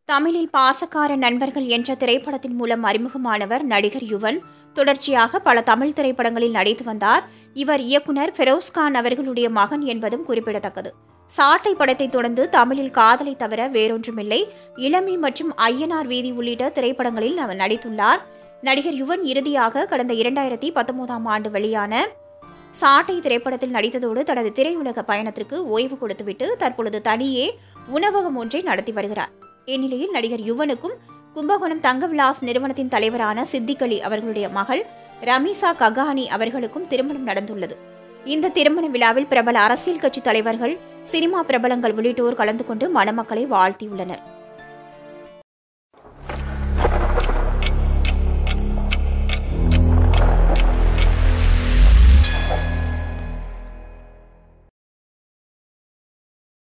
தமிழில் பாசக்கார நண்பர்கள் என்ற திரைப்படத்தின் மூலம் அறிமுகமானவர் நடிகர் யுவன் தொடர்ச்சியாக பல தமிழ் திரைப்படங்களில் நடித்து வந்தார் இவர் இயக்குனர் ஃபெரோஸ்கான் அவர்களுடைய மகன் என்பதும் குறிப்பிடத்தக்கது சாட்டை படத்தை தொடர்ந்து தமிழில் காதலை தவிர வேறொன்றுமில்லை இளமை மற்றும் ஐயனார் வீதி உள்ளிட்ட திரைப்படங்களில் அவர் நடித்துள்ளார் நடிகர் யுவன் இறுதியாக கடந்த இரண்டாயிரத்தி பத்தொன்பதாம் ஆண்டு வெளியான சாட்டை திரைப்படத்தில் நடித்ததோடு தனது திரையுலக பயணத்திற்கு ஓய்வு கொடுத்துவிட்டு தற்பொழுது தனியே உணவகம் ஒன்றை நடத்தி வருகிறார் இந்நிலையில் நடிகர் யுவனுக்கும் கும்பகோணம் தங்கவிலாஸ் நிறுவனத்தின் தலைவரான சித்திகலி அவர்களுடைய மகள் ரமீசா ககானி அவர்களுக்கும் திருமணம் நடந்துள்ளது இந்த திருமண விழாவில் பிரபல அரசியல் கட்சி தலைவர்கள் சினிமா பிரபலங்கள் உள்ளிட்டோர் கலந்து கொண்டு மணமக்களை வாழ்த்தியுள்ளனர்